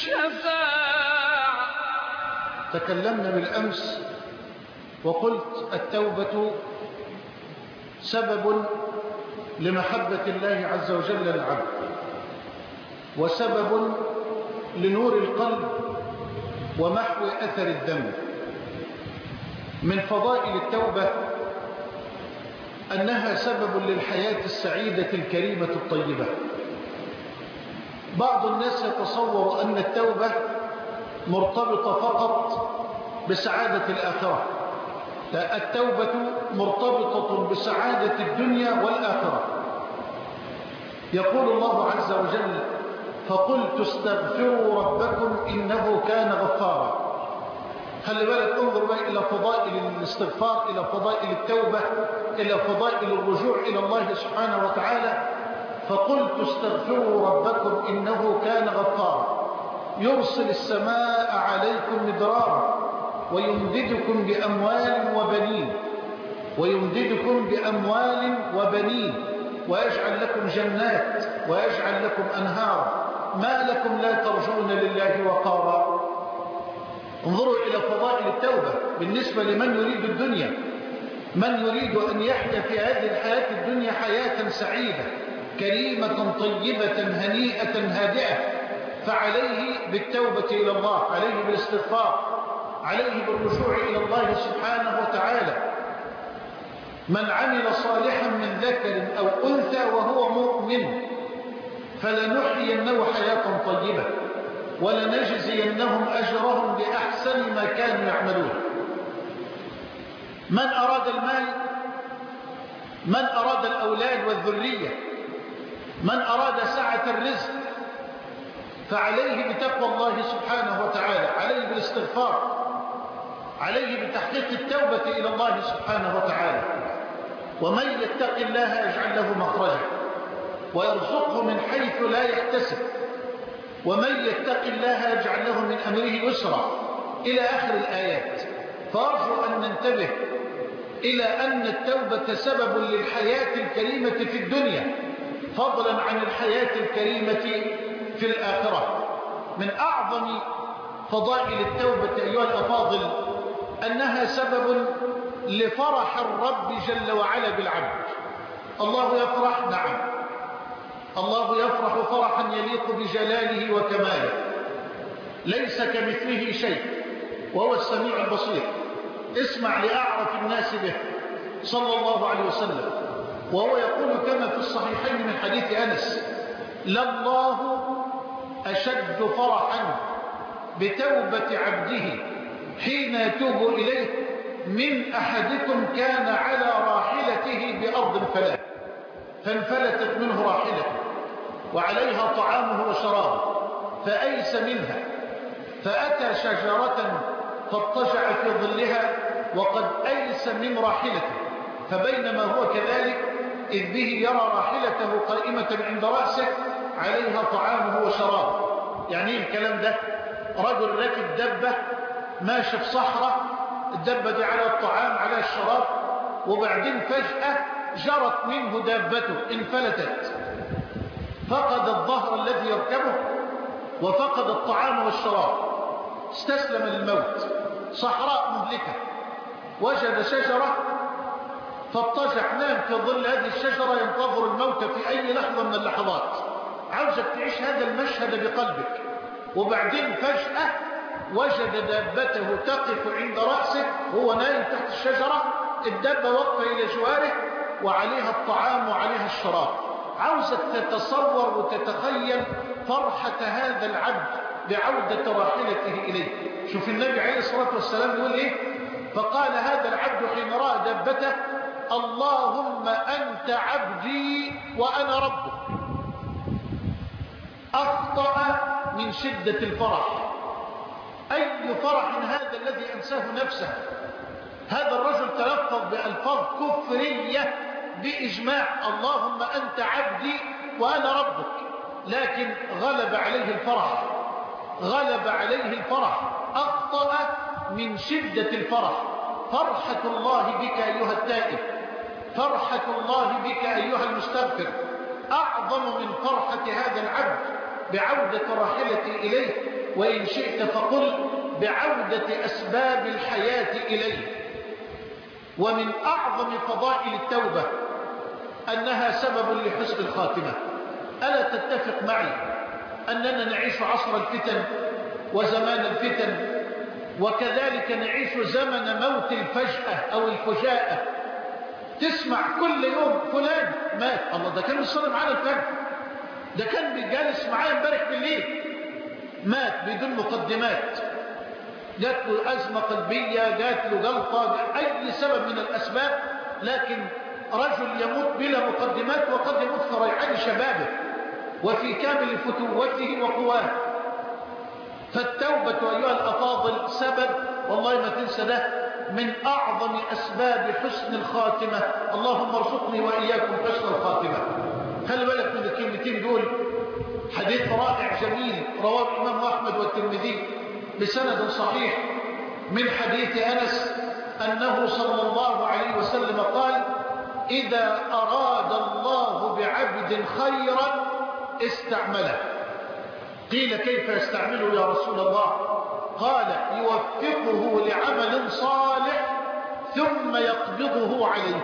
الشفاعة تكلمنا بالأمس وقلت التوبة سبب لمحبة الله عز وجل للعبد وسبب لنور القلب ومحو أثر الذنب من فضائل التوبة أنها سبب للحياة السعيدة الكريمة الطيبة بعض الناس يتصور أن التوبة مرتبطة فقط بسعادة الآخرة لا التوبة مرتبطة بسعادة الدنيا والآخرة يقول الله عز وجل فقلت استغفروا ربكم إنه كان غفارا خلي بالك انظر بقى إلى فضائل الاستغفار إلى فضائل التوبة إلى فضائل الرجوع إلى الله سبحانه وتعالى فقلت استغفروا ربكم إنه كان غفارا يرسل السماء عليكم مدرارا ويمددكم بأموال وبنين ويمددكم بأموال وبنين ويجعل لكم جنات ويجعل لكم أنهارا ما لكم لا ترجون لله وقارا انظروا إلى فضائل التوبة بالنسبة لمن يريد الدنيا من يريد أن يحيا في هذه الحياة الدنيا حياة سعيدة كريمة طيبة هنيئة هادئة فعليه بالتوبة إلى الله عليه بالاستغفار عليه بالرجوع إلى الله سبحانه وتعالى من عمل صالحا من ذكر أو أنثى وهو مؤمن فلنحيينه حياة طيبة ولنجزينهم أجرهم بأحسن ما كانوا يعملون من أراد المال من أراد الأولاد والذرية من أراد سعة الرزق فعليه بتقوى الله سبحانه وتعالى عليه بالاستغفار عليه بتحقيق التوبة إلى الله سبحانه وتعالى ومن يتق الله يجعل له مخرجا ويرزقه من حيث لا يحتسب ومن يتق الله يجعل له من أمره يسرا إلى آخر الآيات فأرجو أن ننتبه إلى أن التوبة سبب للحياة الكريمة في الدنيا فضلا عن الحياة الكريمة في الآخرة من أعظم فضائل التوبة أيها الأفاضل أنها سبب لفرح الرب جل وعلا بالعبد الله يفرح نعم الله يفرح فرحا يليق بجلاله وكماله ليس كمثله شيء وهو السميع البصير اسمع لأعرف الناس به صلى الله عليه وسلم وهو يقول كما في الصحيحين من حديث أنس لله أشد فرحا بتوبة عبده حين يتوب إليه من أحدكم كان على راحلته بأرض فلاة فانفلتت منه راحلته وعليها طعامه وشرابه فأيس منها فأتى شجرة فاضطجع في ظلها وقد أيس من راحلته فبينما هو كذلك إذ به يرى راحلته قائمة عند رأسه عليها طعامه وشرابه يعني ايه الكلام ده رجل راكب دبة ماشي في صحراء الدبة دي على الطعام على الشراب وبعدين فجأة جرت منه دابته انفلتت فقد الظهر الذي يركبه وفقد الطعام والشراب استسلم للموت صحراء مهلكة وجد شجرة فاضطجع نام في ظل هذه الشجرة ينتظر الموت في أي لحظة من اللحظات عاوزك تعيش هذا المشهد بقلبك وبعدين فجأة وجد دابته تقف عند رأسه هو نايم تحت الشجرة الدابة واقفة إلى جواره وعليها الطعام وعليها الشراب عاوزك تتصور وتتخيل فرحة هذا العبد بعودة راحلته إليه شوف النبي عليه الصلاة والسلام يقول إيه فقال هذا العبد حين رأى دابته اللهم أنت عبدي وأنا ربك أخطأ من شدة الفرح أي فرح هذا الذي أنساه نفسه هذا الرجل تلفظ بألفاظ كفرية بإجماع اللهم أنت عبدي وأنا ربك لكن غلب عليه الفرح غلب عليه الفرح أخطأ من شدة الفرح فرحة الله بك أيها التائب فرحة الله بك أيها المستغفر أعظم من فرحة هذا العبد بعودة راحلتي إليه وإن شئت فقل بعودة أسباب الحياة إليه ومن أعظم فضائل التوبة أنها سبب لحسن الخاتمة ألا تتفق معي أننا نعيش عصر الفتن وزمان الفتن وكذلك نعيش زمن موت الفجأة أو الفجاءة تسمع كل يوم فلان مات الله ده كان بيصلي معانا الفجر ده كان بيجالس معايا امبارح بالليل مات بدون مقدمات جات له أزمة قلبية جات له جلطة أي سبب من الأسباب لكن رجل يموت بلا مقدمات وقد يموت في ريعان شبابه وفي كامل فتوته وقواه فالتوبة أيها الأفاضل سبب والله ما تنسى ده من أعظم أسباب حسن الخاتمة اللهم ارزقني وإياكم حسن الخاتمة خلي بالك من الكلمتين دول حديث رائع جميل رواه الإمام أحمد والترمذي بسند صحيح من حديث أنس أنه صلى الله عليه وسلم قال إذا أراد الله بعبد خيرا استعمله قيل كيف يستعمله يا رسول الله قال يوفقه لعمل صالح ثم يقبضه عليه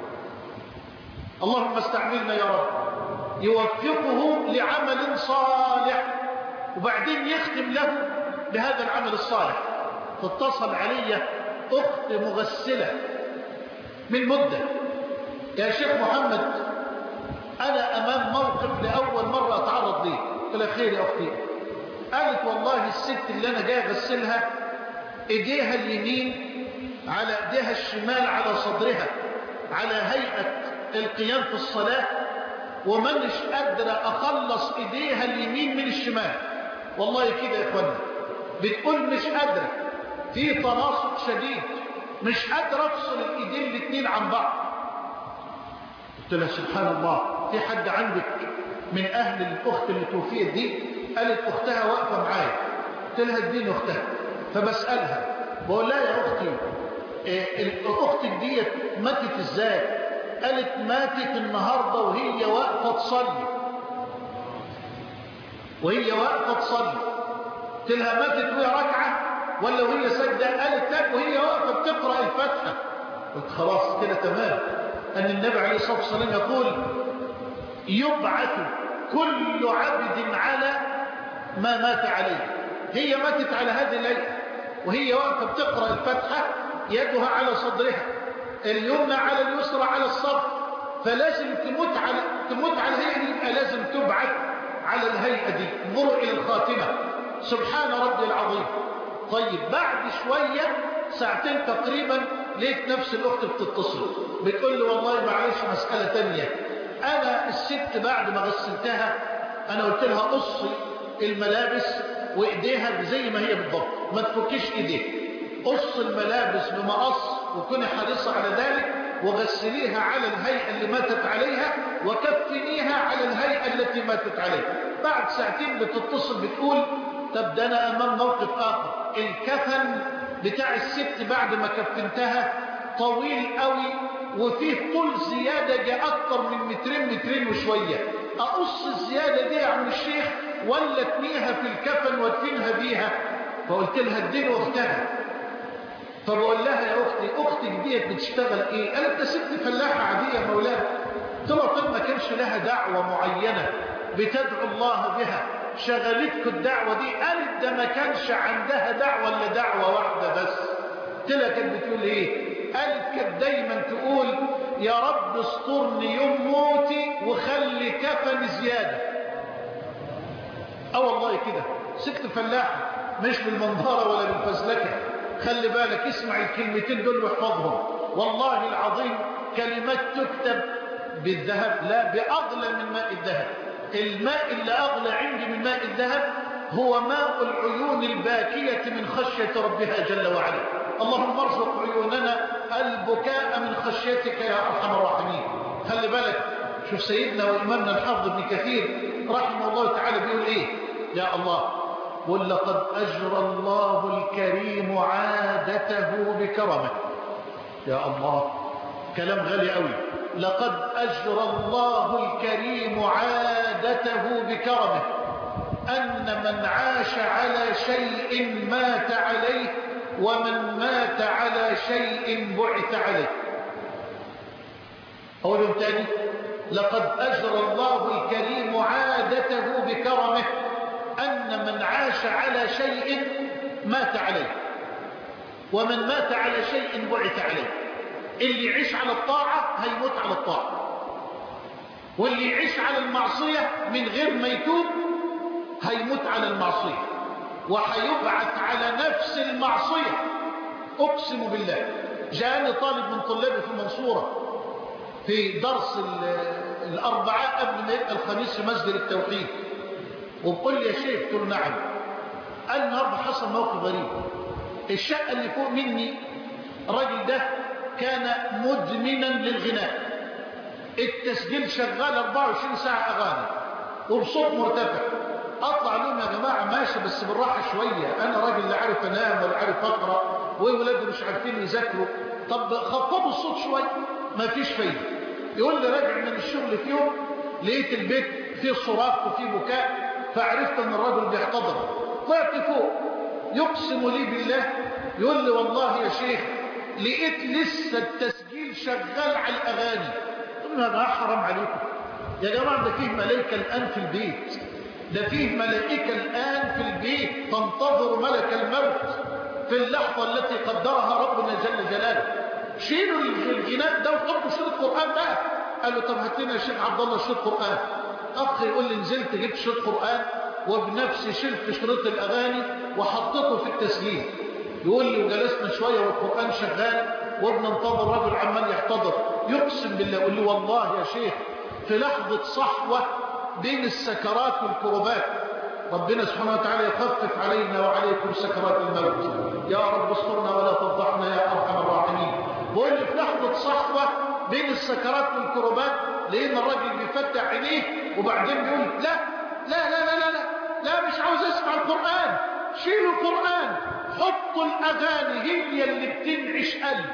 اللهم استعملنا يا رب يوفقه لعمل صالح وبعدين يختم له بهذا العمل الصالح تتصل علي أخت مغسلة من مدة يا شيخ محمد أنا أمام موقف لأول مرة أتعرض ليه قلت لها خير يا أختي قالت والله الست اللي أنا جاي أغسلها إيديها اليمين على إيديها الشمال على صدرها على هيئة القيام في الصلاة ومنش قادرة أخلص إيديها اليمين من الشمال والله كده يا إخوانا بتقول مش قادرة في تناسق شديد مش قادرة أفصل الإيدين الاثنين عن بعض قلت لها سبحان الله في حد عندك من أهل الأخت اللي توفيت دي قالت أختها واقفة معايا قلت لها اديني أختها فبسألها بقول لها يا أختي إيه أختك ديت ماتت إزاي قالت ماتت النهاردة وهي واقفة تصلي وهي واقفة تصلي قلت لها ماتت وهي ركعة ولا وهي سجدة قالت لا وهي واقفة بتقرأ الفاتحة قلت خلاص كده تمام أن النبي عليه الصلاة والسلام يقول يبعث كل عبد على ما مات عليه هي ماتت على هذه الليلة وهي واقفة بتقرأ الفاتحة يدها على صدرها اليمنى على اليسرى على الصدر فلازم تموت على تموت على الهيئة دي يبقى لازم تبعث على الهيئة دي انظروا إلى الخاتمة سبحان ربي العظيم طيب بعد شوية ساعتين تقريبا لقيت نفس الأخت بتتصل بتقول لي والله معلش مسألة تانية أنا الست بعد ما غسلتها أنا قلت لها قصي الملابس وإيديها زي ما هي بالضبط ما تفكيش إيديها قص الملابس بمقص وكوني حريصة على ذلك وغسليها على الهيئة اللي ماتت عليها وكفنيها على الهيئة التي ماتت عليها بعد ساعتين بتتصل بتقول طب ده أنا أمام موقف آخر الكفن بتاع الست بعد ما كفنتها طويل قوي وفيه طول زيادة جاء أكتر من مترين مترين وشوية أقص الزيادة دي يا عم الشيخ ولا اتنيها في الكفن وادفنها بيها فقلت لها اديني واختها فبقول لها يا أختي أختك ديت بتشتغل إيه قالت ده ست فلاحة عادية مولانا قلت لها طب ما كانش لها دعوة معينة بتدعو الله بها شغلتك الدعوة دي قالت ده ما كانش عندها دعوة إلا دعوة واحدة بس قلت لها كانت بتقول إيه قالت كانت دايما تقول يا رب استرني يوم موتي وخلي كفن زيادة اه والله كده ست فلاحة مش بالمنظرة ولا بالفزلكة خلي بالك اسمع الكلمتين دول واحفظهم والله العظيم كلمات تكتب بالذهب لا بأغلى من ماء الذهب الماء اللي أغلى عندي من ماء الذهب هو ماء العيون الباكية من خشية ربها جل وعلا اللهم ارزق عيوننا البكاء من خشيتك يا أرحم الراحمين خلي بالك شوف سيدنا وإمامنا الحافظ ابن كثير رحمه الله تعالى بيقول إيه يا الله قل لقد أجرى الله الكريم عادته بكرمه يا الله كلام غالي قوي لقد أجرى الله الكريم عادته بكرمه من عاش على شيء مات عليه ومن مات على شيء بعث عليه أولهم تاني لقد أجرى الله الكريم عادته بكرمه أن من عاش على شيء مات عليه ومن مات على شيء بعث عليه اللي يعيش على الطاعة هيموت على الطاعة واللي يعيش على المعصية من غير ما يتوب هيموت على المعصية وهيبعث على نفس المعصية أقسم بالله جاءني طالب من طلابي في المنصورة في درس الأربعاء قبل ما يبقى الخميس في مسجد التوحيد وبقول لي يا شيخ قلت له نعم قال النهارده حصل موقف غريب الشقة اللي فوق مني الراجل ده كان مدمنا للغناء التسجيل شغال 24 ساعة أغاني وبصوت مرتفع أطلع لهم يا جماعة ماشي بس بالراحة شوية أنا راجل لا عارف أنام ولا عارف أقرأ وولادي مش عارفين يذاكروا طب خفضوا الصوت شوية ما فيش فايدة يقول لي راجع من الشغل في يوم لقيت البيت فيه صراخ وفيه بكاء فعرفت ان الرجل بيحتضر طلعت فوق يقسم لي بالله يقول لي والله يا شيخ لقيت لسه التسجيل شغال على الاغاني قلت له يا جماعه حرام عليكم يا جماعه ده فيه ملائكه الان في البيت ده فيه ملائكه الان في البيت تنتظر ملك الموت في اللحظه التي قدرها ربنا جل جلاله شيلوا الغناء ده وحطوا شريط قران بقى قال له طب هات لنا يا شيخ عبد الله شريط قران اخ يقول لي نزلت جبت شريط قران وبنفسي شلت شريط الاغاني وحطيته في التسجيل يقول لي وجلسنا شويه والقران شغال وبننتظر رجل عمال يحتضر يقسم بالله يقول لي والله يا شيخ في لحظه صحوه بين السكرات والكربات ربنا سبحانه وتعالى يخفف علينا وعليكم سكرات الموت يا رب استرنا ولا تفضحنا يا ارحم الراحمين بقول لي في لحظه صحوه بين السكرات والكربات لان الراجل بيفتح عينيه وبعدين بيقول لا لا لا لا لا لا, لا مش عاوز اسمع القران شيلوا القران حطوا الاغاني هي اللي بتنعش قلبي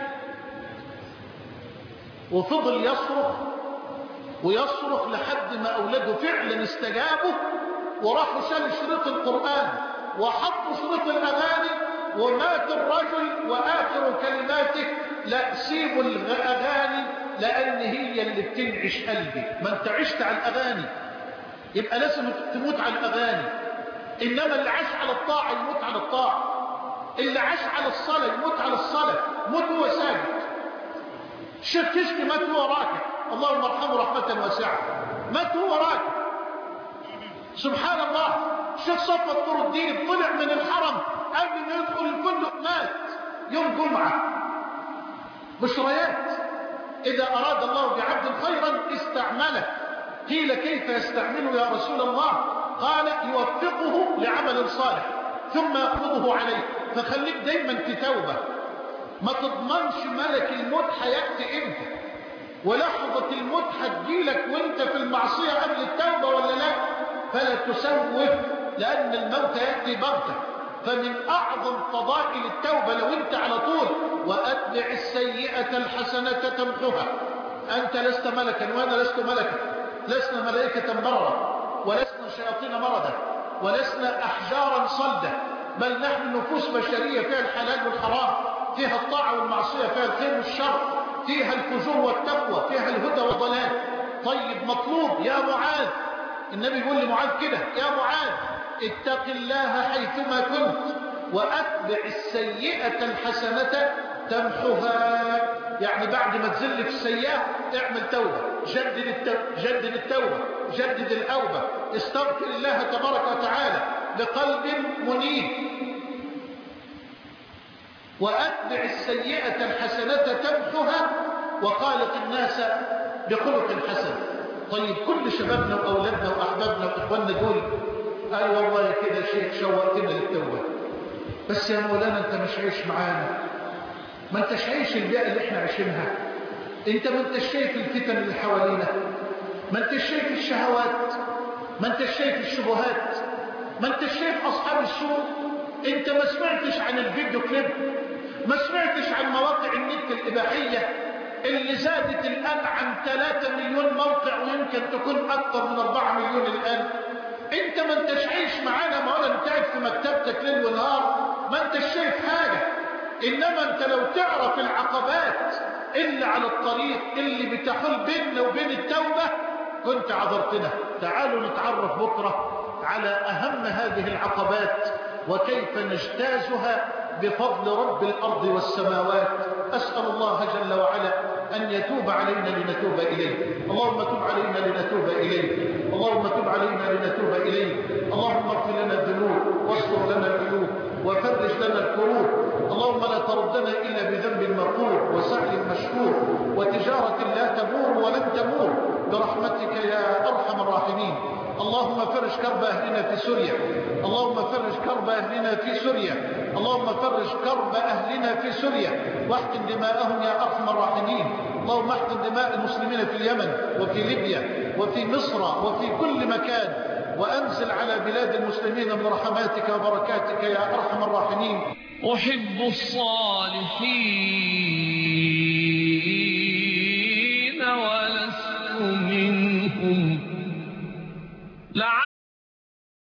وفضل يصرخ ويصرخ لحد ما اولاده فعلا استجابوا وراحوا شالوا شريط القران وحطوا شريط الاغاني ومات الرجل واخر كلماته لا سيبوا الاغاني لان هي اللي بتنعش قلبي ما انت عشت على الاغاني يبقى لازم تموت على الاغاني انما اللي عاش على الطاعه يموت على الطاعه اللي عاش على الصلاه يموت على الصلاه موت هو ساجد الشيخ كشكي مات هو راكع اللهم ارحمه رحمه واسعه مات هو راكع سبحان الله الشيخ صفوت نور الدين طلع من الحرم قبل ما يدخل الفندق مات يوم جمعه بشريات إذا أراد الله بعبد خيرا استعمله قيل كيف يستعمله يا رسول الله قال يوفقه لعمل صالح ثم يقبضه عليه فخليك دايما في توبة ما تضمنش ملك الموت هيأتي امتى ولحظة الموت هتجيلك وانت في المعصية قبل التوبة ولا لا فلا تسوف لأن الموت يأتي بغتة فمن أعظم فضائل التوبة لو أنت على طول وأتبع السيئة الحسنة تمحها أنت لست ملكا وأنا لست ملكا لسنا ملائكة مرة ولسنا شياطين مردة ولسنا أحجارا صلدة بل نحن نفوس بشرية فيها الحلال والحرام فيها الطاعة والمعصية فيها الخير والشر فيها الفجور والتقوى فيها الهدى والضلال طيب مطلوب يا معاذ النبي يقول لمعاذ كده يا معاذ اتق الله حيثما كنت وأتبع السيئة الحسنة تمحها يعني بعد ما تزلك السيئة اعمل توبة جدد التوبة جدد التوبة جدد الأوبة استغفر الله تبارك وتعالى بقلب منيب وأتبع السيئة الحسنة تمحها وخالق الناس بخلق حسن طيب كل شبابنا وأولادنا وأحبابنا وإخواننا دول قال والله كده شيخ شوقتنا للتوبة بس يا مولانا انت مش عايش معانا ما انتش عايش البيئة اللي احنا عايشينها انت ما انتش شايف الفتن اللي حوالينا ما انتش شايف الشهوات ما انتش شايف الشبهات ما انتش شايف اصحاب السوء انت ما سمعتش عن الفيديو كليب ما سمعتش عن مواقع النت الاباحية اللي زادت الان عن 3 مليون موقع ويمكن تكون اكثر من 4 مليون الان انت ما انتش عايش معانا مولانا إنما أنت لو تعرف العقبات اللي على الطريق اللي بتحول بيننا وبين التوبة كنت عذرتنا تعالوا نتعرف بكرة على أهم هذه العقبات وكيف نجتازها بفضل رب الأرض والسماوات أسأل الله جل وعلا أن يتوب علينا لنتوب إليه اللهم تب علينا لنتوب إليه اللهم تب علينا لنتوب إليه اللهم اغفر لنا الذنوب واستر لنا العيوب وفرج لنا الكروب اللهم لا تردنا إلا بذنب مغفور وسعي مشكور وتجارة لا تبور ولن تبور برحمتك يا أرحم الراحمين اللهم فرج كرب أهلنا في سوريا اللهم فرج كرب أهلنا في سوريا اللهم فرج كرب أهلنا في سوريا واحقن دماءهم يا أرحم الراحمين اللهم احقن دماء المسلمين في اليمن وفي ليبيا وفي مصر وفي كل مكان وأنزل على بلاد المسلمين من رحماتك وبركاتك يا أرحم الراحمين أحب الصالحين ولست منهم لعل